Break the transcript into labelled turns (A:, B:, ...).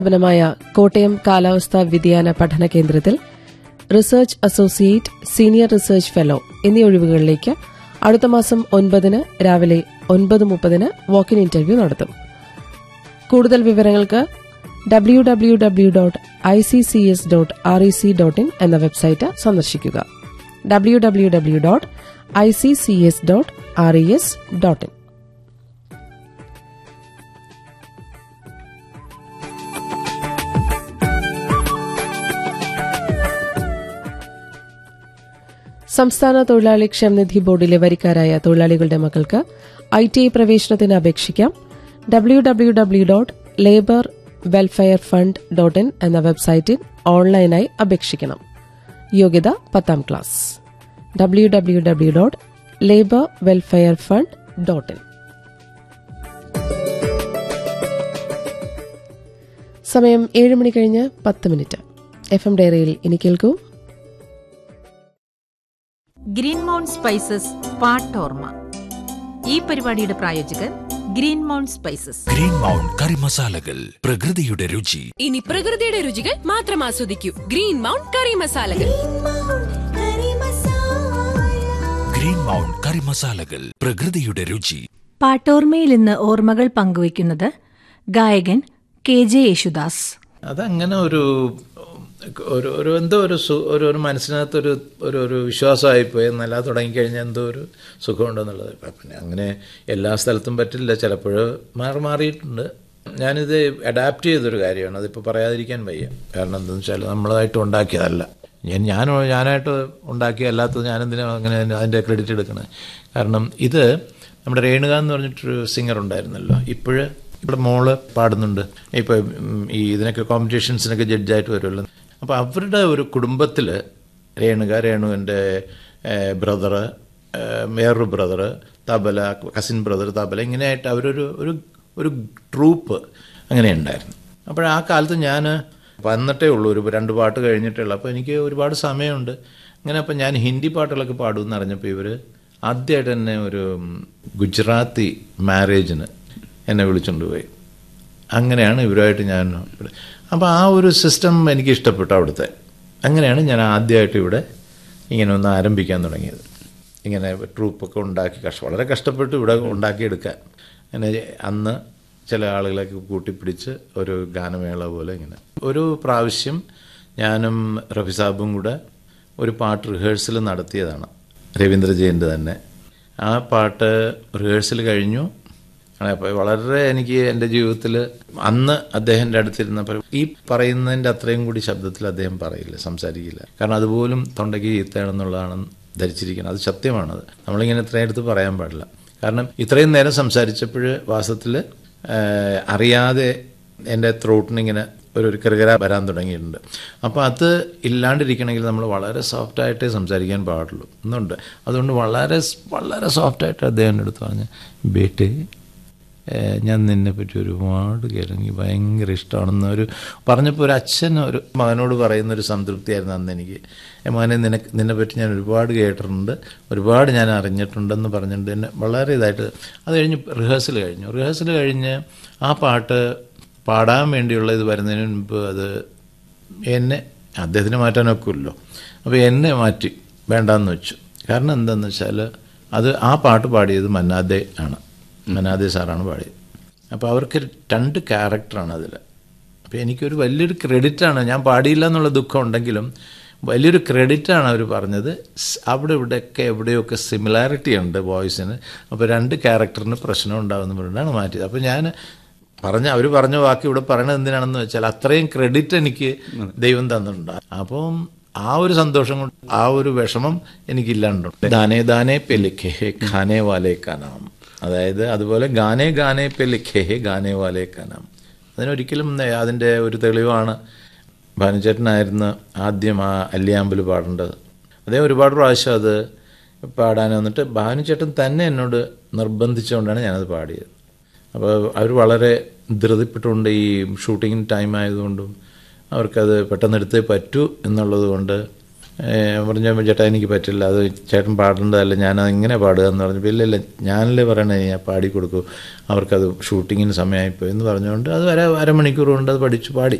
A: സ്ഥാപനമായ കോട്ടയം കാലാവസ്ഥാ വ്യതിയാന പഠന കേന്ദ്രത്തിൽ research associate senior research fellow എന്നീ ഒഴിവുകളിലേക്ക് അടുത്ത മാസം ഒൻപതിന് രാവിലെ ഒൻപത് മുപ്പതിന് വാക്കിൻ ഇന്റർവ്യൂ നടത്തും കൂടുതൽ വിവരങ്ങൾക്ക് W W W dot I C C S dot R E C dot in എന്ന വെബ്സൈറ്റ് സന്ദർശിക്കുക W W W dot I C C S dot R E S dot in സംസ്ഥാന തൊഴിലാളി ക്ഷേമനിധി ബോർഡിലെ വരിക്കാരായ തൊഴിലാളികളുടെ മക്കൾക്ക് ഐ ടി ഐ പ്രവേശനത്തിന് അപേക്ഷിക്കാം W W W dot labour welfare fund dot in എന്ന വെബ്സൈറ്റിൽ ഓൺലൈനായി അപേക്ഷിക്കണം യോഗ്യത പത്താം class W W W dot labour welfare fund dot in സമയം ഏഴ് മണി കഴിഞ്ഞ് പത്ത് മിനിറ്റ് എഫ് എം ഡയറിയിൽ ഇനി കേൾക്കൂ
B: ഗ്രീൻ മൗണ്ട് സ്പൈസസ് പാട്ടോർമ ഈ പരിപാടിയുടെ പ്രായോജകർ green mount spices
C: green mount curry മസാലകൾ പ്രകൃതിയുടെ രുചി
D: ഇനി പ്രകൃതിയുടെ രുചികൾ മാത്രം ആസ്വദിക്കൂ ഗ്രീൻ മൗണ്ട് കറി മസാലകൾ
C: ഗ്രീൻ മൗണ്ട് കറി മസാലകൾ പ്രകൃതിയുടെ രുചി
E: പാട്ടോർമയിൽ ഇന്ന് ഓർമ്മകൾ പങ്കുവയ്ക്കുന്നത് ഗായകൻ കെ ജെ യേശുദാസ്
F: അതങ്ങനെ ഒരു ഒരു ഒരു എന്തോ ഒരു സു- ഒരു ഒരു മനസ്സിനകത്തൊരു ഒരു ഒരു വിശ്വാസമായിപ്പോയി എന്നല്ല തുടങ്ങിക്കഴിഞ്ഞാൽ എന്തോ ഒരു സുഖമുണ്ടെന്നുള്ളത് ഇപ്പം പിന്നെ അങ്ങനെ എല്ലാ സ്ഥലത്തും പറ്റില്ല ചിലപ്പോൾ മാറി മാറിയിട്ടുണ്ട് ഞാനിത് അഡാപ്റ്റ് ചെയ്തൊരു കാര്യമാണ് അതിപ്പോൾ പറയാതിരിക്കാൻ വയ്യ കാരണം എന്താണെന്ന് വെച്ചാൽ നമ്മളായിട്ട് ഉണ്ടാക്കിയതല്ല ഞാൻ ഞാൻ ഞാനായിട്ട് ഉണ്ടാക്കിയ അല്ലാത്തത് ഞാനെന്തിനാ അങ്ങനെ അതിൻ്റെ ക്രെഡിറ്റ് എടുക്കണത് കാരണം ഇത് നമ്മുടെ രേണുക എന്ന് പറഞ്ഞിട്ടൊരു സിംഗർ ഉണ്ടായിരുന്നല്ലോ ഇപ്പോഴ് ഇവിടെ മോള് പാടുന്നുണ്ട് ഇപ്പോൾ ഈ ഇതിനൊക്കെ കോമ്പറ്റീഷൻസിനൊക്കെ ജഡ്ജായിട്ട് വരുമല്ലോ അപ്പോൾ അവരുടെ ഒരു കുടുംബത്തിൽ രേണുക രേണുവിൻ്റെ ബ്രദറ് വേറൊരു brother tabla cousin brother tabla ഇങ്ങനെയായിട്ട് അവരൊരു ഒരു ഒരു ട്രൂപ്പ് അങ്ങനെ ഉണ്ടായിരുന്നു അപ്പോൾ ആ കാലത്ത് ഞാൻ വന്നിട്ടേ ഉള്ളൂ ഒരു രണ്ട് പാട്ട് കഴിഞ്ഞിട്ടേ ഉള്ളൂ അപ്പോൾ എനിക്ക് ഒരുപാട് സമയമുണ്ട് അങ്ങനെ അപ്പോൾ ഞാൻ ഹിന്ദി പാട്ടുകളൊക്കെ പാടുമെന്ന് അറിഞ്ഞപ്പോൾ ഇവർ ആദ്യമായിട്ട് എന്നെ ഒരു ഗുജറാത്തി മാരേജിന് എന്നെ വിളിച്ചുകൊണ്ട് പോയി അങ്ങനെയാണ് ഇവരുമായിട്ട് ഞാൻ ഇവിടെ അപ്പോൾ ആ ഒരു സിസ്റ്റം എനിക്ക് ഇഷ്ടപ്പെട്ടു അവിടുത്തെ അങ്ങനെയാണ് ഞാൻ ആദ്യമായിട്ട് ഇവിടെ ഇങ്ങനെ ഒന്ന് ആരംഭിക്കാൻ തുടങ്ങിയത് ഇങ്ങനെ ട്രൂപ്പൊക്കെ ഉണ്ടാക്കി കഷ്ട വളരെ കഷ്ടപ്പെട്ട് ഇവിടെ ഉണ്ടാക്കിയെടുക്കാൻ അങ്ങനെ അന്ന് ചില ആളുകളൊക്കെ കൂട്ടിപ്പിടിച്ച് ഒരു ഗാനമേള പോലെ ഇങ്ങനെ ഒരു പ്രാവശ്യം ഞാനും റഫി സാബും കൂടെ ഒരു പാട്ട് റിഹേഴ്സൽ നടത്തിയതാണ് രവീന്ദ്ര ജയൻ്റെ തന്നെ ആ പാട്ട് റിഹേഴ്സൽ കഴിഞ്ഞു അപ്പോൾ വളരെ എനിക്ക് എൻ്റെ ജീവിതത്തിൽ അന്ന് അദ്ദേഹത്തിൻ്റെ അടുത്തിരുന്നപ്പോൾ ഈ പറയുന്നതിൻ്റെ അത്രയും കൂടി ശബ്ദത്തിൽ അദ്ദേഹം പറയില്ല സംസാരിക്കില്ല കാരണം അതുപോലും തൊണ്ടയ്ക്ക് ചീത്തയാണെന്നുള്ളതാണ് ധരിച്ചിരിക്കുന്നത് അത് സത്യമാണത് നമ്മളിങ്ങനെ ഇത്രയും അടുത്ത് പറയാൻ പാടില്ല കാരണം ഇത്രയും നേരം സംസാരിച്ചപ്പോൾ വാസ്തവത്തിൽ അറിയാതെ എൻ്റെ ത്രോട്ടിനിങ്ങനെ ഒരു ഒരു കിറുകിറ വരാൻ തുടങ്ങിയിട്ടുണ്ട് അപ്പോൾ അത് ഇല്ലാണ്ടിരിക്കണമെങ്കിൽ നമ്മൾ വളരെ സോഫ്റ്റായിട്ടേ സംസാരിക്കാൻ പാടുള്ളൂ എന്നുണ്ട് അതുകൊണ്ട് വളരെ വളരെ സോഫ്റ്റായിട്ട് അദ്ദേഹത്തിൻ്റെ അടുത്ത് പറഞ്ഞ് ബേട്ടേ ഏഹ് ഞാൻ നിന്നെ പറ്റി ഒരുപാട് കേട്ടു എനിക്ക് ഭയങ്കര ഇഷ്ടമാണെന്ന് ഒരു പറഞ്ഞപ്പോൾ ഒരു അച്ഛൻ ഒരു മകനോട് പറയുന്ന ഒരു സംതൃപ്തിയായിരുന്നു അന്ന് എനിക്ക് "ഏ മകനെ നിനക്ക് നിന്നെ പറ്റി ഞാൻ ഒരുപാട് കേട്ടിട്ടുണ്ട് ഒരുപാട് ഞാൻ അറിഞ്ഞിട്ടുണ്ടെന്ന് പറഞ്ഞിട്ട് എന്നെ വളരെ ഇതായിട്ട് അത് കഴിഞ്ഞ് റിഹേഴ്സൽ കഴിഞ്ഞു റിഹേഴ്സൽ കഴിഞ്ഞ് ആ പാട്ട് പാടാൻ വേണ്ടിയുള്ള ഇത് വരുന്നതിന് മുൻപ് അത് എന്നെ അദ്ദേഹത്തിന് മാറ്റാനൊക്കുമല്ലോ അപ്പോൾ എന്നെ മാറ്റി വേണ്ടാന്ന് വെച്ചു കാരണം എന്താണെന്ന് വെച്ചാൽ അത് ആ പാട്ട് പാടിയത് മന്നാദെ ആണ് മനാദെ സാറാണ് പാടിയത് അപ്പോൾ അവർക്ക് രണ്ട് ക്യാരക്ടറാണ് അതിൽ അപ്പോൾ എനിക്കൊരു വലിയൊരു ക്രെഡിറ്റാണ് ഞാൻ പാടിയില്ല എന്നുള്ള ദുഃഖം ഉണ്ടെങ്കിലും വലിയൊരു ക്രെഡിറ്റാണ് അവർ പറഞ്ഞത് സ് അവിടെ ഇവിടെയൊക്കെ എവിടെയൊക്കെ സിമിലാരിറ്റി ഉണ്ട് വോയിസിന് അപ്പോൾ രണ്ട് ക്യാരക്ടറിന് പ്രശ്നം ഉണ്ടാകുമെന്ന് പറഞ്ഞിട്ടാണ് മാറ്റിയത് അപ്പോൾ ഞാൻ പറഞ്ഞ അവർ പറഞ്ഞ വാക്ക് ഇവിടെ പറയണത് എന്തിനാണെന്ന് വെച്ചാൽ അത്രയും ക്രെഡിറ്റ് എനിക്ക് ദൈവം തന്നിട്ടുണ്ട് അപ്പം ആ ഒരു സന്തോഷം കൊണ്ട് ആ ഒരു വിഷമം എനിക്കില്ലാണ്ടുണ്ട് ദാനേ ദാനേ പെ ലിഖേ ഹേ ഖാനേ വാലേ കാ നാം അതായത് അതുപോലെ ഗാനേ ഗാനേ പെ ലിഖേ ഹേ ഗാനേ വാലേ കാ നാം അതിനൊരിക്കലും അതിൻ്റെ ഒരു തെളിവാണ് ഭാനുചേട്ടനായിരുന്നു ആദ്യം ആ അല്ലിയാമ്പൽ പാടേണ്ടത് അദ്ദേഹം ഒരുപാട് പ്രാവശ്യം അത് പാടാൻ വന്നിട്ട് ഭാനുചേട്ടൻ തന്നെ എന്നോട് നിർബന്ധിച്ചുകൊണ്ടാണ് ഞാനത് പാടിയത് അപ്പോൾ അവർ വളരെ ധൃതിപ്പെട്ടുകൊണ്ട് ഈ ഷൂട്ടിങ്ങിന് ടൈം ആയതുകൊണ്ടും അവർക്കത് പെട്ടെന്ന് എടുത്തേ പറ്റൂ എന്നുള്ളത് കൊണ്ട് പറഞ്ഞു ചേട്ടാ എനിക്ക് പറ്റില്ല അത് ചേട്ടൻ പാടേണ്ടതല്ല ഞാനത് ഇങ്ങനെ പാടുക എന്ന് പറഞ്ഞു ഇല്ല ഇല്ല ഞാനല്ലേ പറയണേ ഞാൻ പാടി കൊടുക്കൂ അവർക്കത് ഷൂട്ടിങ്ങിന് സമയമായിപ്പോയി എന്ന് പറഞ്ഞുകൊണ്ട് അത് അര അരമണിക്കൂർ കൊണ്ട് അത് പഠിച്ചു പാടി